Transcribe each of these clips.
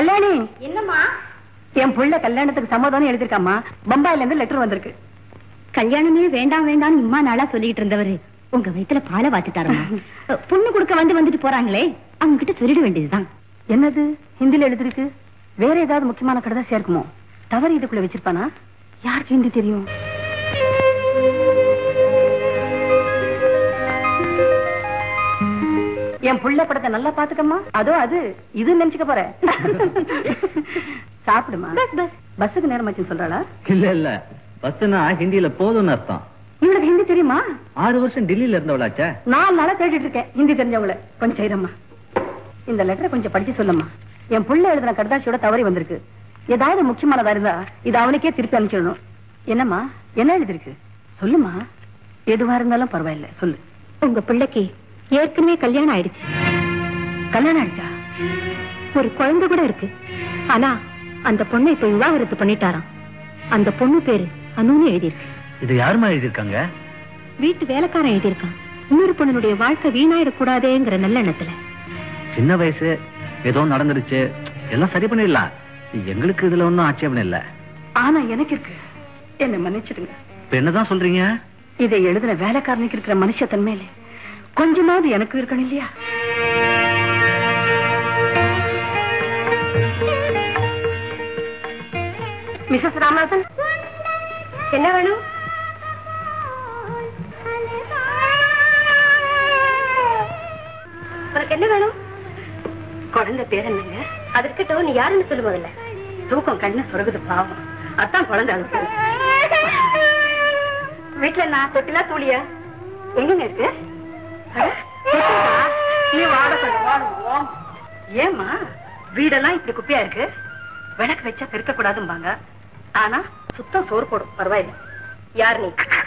கல்யாணி என்னம்மா என் புள்ள கல்யாணத்துக்கு சம்மதம் எழுதிருக்காமா பம்பாயில இருந்து லெட்டர் வந்திருக்கு கல்யாணமே வேண்டாம் வேண்டாம்னு இம்மா நாளா சொல்லிட்டு இருந்தவரு உங்க வயித்துல பாலை வாத்திட்டாரம்மா பொண்ணு கொடுக்க வந்து வந்துட்டு போறாங்களே அவங்க கிட்ட சொல்லிட வேண்டியதுதான் என்னது ஹிந்தில எழுதிருக்கு வேற ஏதாவது முக்கியமான கடைதான் சேர்க்குமோ தவறு இதுக்குள்ள வச்சிருப்பானா யாருக்கு ஹிந்தி தெரியும் என் புள்ள படத்தை நல்லா பாத்துக்கம்மா அதோ அது இது நினைச்சுக்க போற சாப்பிடுமா பஸ் பஸ் பஸ்ஸுக்கு நேரமாச்சுன்னு சொல்றாளா இல்ல இல்ல பஸ்னா ஹிந்தியில போதும்னு அர்த்தம் இவளுக்கு ஹிந்தி தெரியுமா ஆறு வருஷம் டெல்லியில இருந்தவளாச்சே நாலு நாளா தேடிட்டு இருக்கேன் ஹிந்தி தெரிஞ்சவங்கள கொஞ்சம் செய்யறம்மா இந்த லெட்டரை கொஞ்சம் படிச்சு சொல்லம்மா என் புள்ள எழுதின கடுதாசியோட தவறி வந்திருக்கு ஏதாவது முக்கியமானதா இருந்தா இது அவனுக்கே திருப்பி அனுப்பிச்சிடணும் என்னம்மா என்ன எழுதிருக்கு சொல்லுமா எதுவா இருந்தாலும் பரவாயில்ல சொல்லு உங்க பிள்ளைக்கு ஏற்கனவே கல்யாணம் ஆயிடுச்சு கல்யாணம் ஆயிடுச்சா ஒரு குழந்தை கூட இருக்கு ஆனா அந்த பொண்ணை இப்ப விவாகரத்து பண்ணிட்டாராம் அந்த பொண்ணு பேரு அனுன்னு எழுதியிருக்கு இது யாருமா எழுதியிருக்காங்க வீட்டு வேலைக்காரன் எழுதியிருக்கான் இன்னொரு பொண்ணுடைய வாழ்க்கை வீணாயிடக்கூடாதேங்கிற நல்ல எண்ணத்துல சின்ன வயசு ஏதோ நடந்துருச்சு எல்லாம் சரி பண்ணிடலாம் எங்களுக்கு இதுல ஒண்ணும் ஆட்சேபம் இல்ல ஆனா எனக்கு இருக்கு என்ன மன்னிச்சிடுங்க இப்ப என்னதான் சொல்றீங்க இதை எழுதின வேலைக்காரனுக்கு இருக்கிற மனுஷ தன்மையில கொஞ்சமாவது எனக்கு இருக்கணும் இல்லையா மிஸ்ஸஸ் ராமநாதன் என்ன வேணும் உனக்கு என்ன வேணும் குழந்தை பேர் என்னங்க அது இருக்கட்டும் நீ யாருன்னு சொல்லு முதல்ல தூக்கம் கண்ணு சொருகுது பாவம் அதான் குழந்தை அழுக்கு வீட்டுல நான் தொட்டிலா தூளியா எங்கங்க இருக்கு அட, தொட்டிலா? நீ வாட கொஞ்சம் வாடுவோம் ஏமா வீடெல்லாம் இப்படி குப்பையா இருக்கு விளக்கு வச்சா பெருக்க கூடாதும்பாங்க ஆனா சுத்தம் சோறு போடும் பரவாயில்ல யார் நீ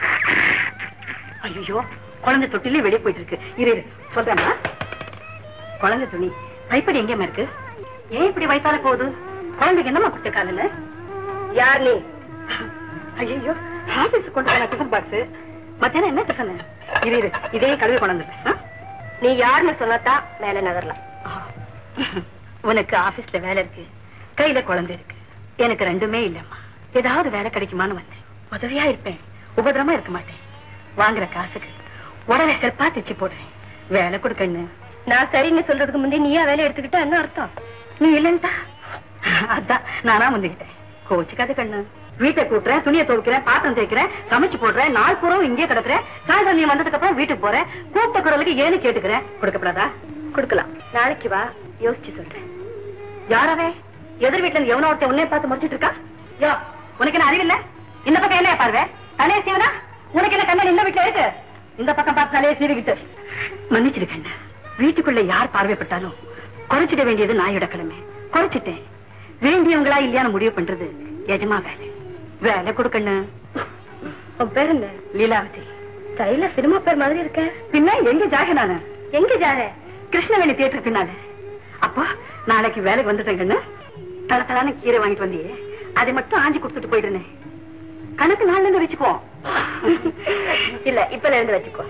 ஐயோ குழந்தை தொட்டிலே வெளியே போயிட்டு இருக்கு இரு இரு சொல்றேம்மா குழந்தை துணி கைப்படி எங்கேயுமா இருக்கு ஏன் இப்படி வைத்தால போகுது குழந்தைக்கு என்னம்மா குட்டு காலில் யார் நீ ஐயோ ஆபீஸ் கொண்டு போன டிஃபன் பாக்ஸ் மத்தியானம் என்ன டிஃபன் இரு இரு இதே கழுவி கொண்டு வந்துட்டேன் நீ யாருன்னு சொன்னாதான் மேல நகரலாம் உனக்கு ஆபீஸ்ல வேலை இருக்கு கையில குழந்தை இருக்கு எனக்கு ரெண்டுமே இல்லம்மா ஏதாவது வேலை கிடைக்குமான்னு வந்தேன் உதவியா இருப்பேன் உபதிரமா இருக்க மாட்டேன் வாங்குற காசுக்கு உடனே செல்பா தைச்சு போடுவேன் வேலை கொடுக்கன்னு நான் சரின்னு சொல்றதுக்கு முந்தைய நீயா வேலை எடுத்துக்கிட்டா என்ன அர்த்தம் நீ இல்லன்ட்டா அதான் நானா வந்துகிட்டேன் கோச்சுக்காத கண்ணு வீட்டை கூட்டுறேன் துணியை துவைக்கிறேன் பாத்திரம் தேய்க்கிறேன் சமைச்சு போடுறேன் நாள் பூரம் இங்கே கிடக்குறேன் சாயந்தரம் நீ வந்ததுக்கு அப்புறம் வீட்டுக்கு போறேன் கூப்பிட்ட குரலுக்கு ஏன்னு கேட்டுக்கிறேன் கொடுக்கப்படாதா கொடுக்கலாம் நாளைக்கு வா யோசிச்சு சொல்றேன் யாரவே எதிர் வீட்டுல இருந்து எவனோ ஒருத்தன் உன்னைய பார்த்து முடிச்சிட்டு இருக்கா யோ உனக்கு என்ன அறிவில்ல இந்த பக்கம் என்ன பார்வை தலைய சீவனா உனக்கு என்ன கண்ணன் இந்த வீட்டுல இருக்கு இந்த பக்கம் பார்த்து தலையை சீவிக்கிட்டு மன்னிச்சிடு கண்ணா வீட்டுக்குள்ள யார் பார்வைப்பட்டாலும் குறைச்சிட வேண்டியது நாயோட கடமை குறைச்சிட்டேன் வேண்டியவங்களா இல்லையான்னு முடிவு பண்றது எஜமா வேலை வேலை கொடுக்கண்ணு உன் பேர் என்ன லீலாவதி ஸ்டைல சினிமா பேர் மாதிரி இருக்க பின்ன எங்க ஜாக நானு எங்க ஜாக கிருஷ்ணவேணி தியேட்டர் பின்னால அப்போ நாளைக்கு வேலைக்கு வந்துட்டேன் கண்ணு தல தலான கீரை வாங்கிட்டு வந்தியே அதை மட்டும் ஆஞ்சி கொடுத்துட்டு போயிடுனே கணக்கு நாள்ல இருந்து வச்சுக்கோ இல்ல இப்பல இருந்து வச்சுக்கோ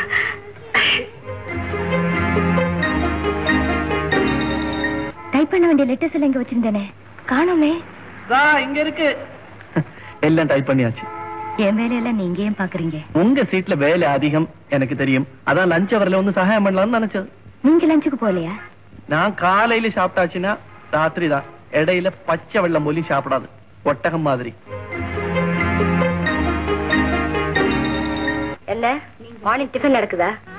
டைப் பண்ண வேண்டிய லெட்டர்ஸ் எல்லாம் இங்க வச்சிருந்தேனே காணோமே இங்க இருக்கு எல்லாம் டைப் பண்ணியாச்சு என் வேலையெல்லாம் நீங்க ஏன் பாக்குறீங்க உங்க சீட்ல வேலை அதிகம் எனக்கு தெரியும் அதான் லஞ்ச் அவர்ல வந்து சகாயம் பண்ணலாம்னு நினைச்சது நீங்க லஞ்சுக்கு போகலையா நான் காலையில சாப்பிட்டாச்சுன்னா ராத்திரி தான் இடையில பச்சை வெள்ளம் போலி சாப்பிடாது ஒட்டகம் மாதிரி என்ன மார்னிங் டிஃபன் நடக்குதா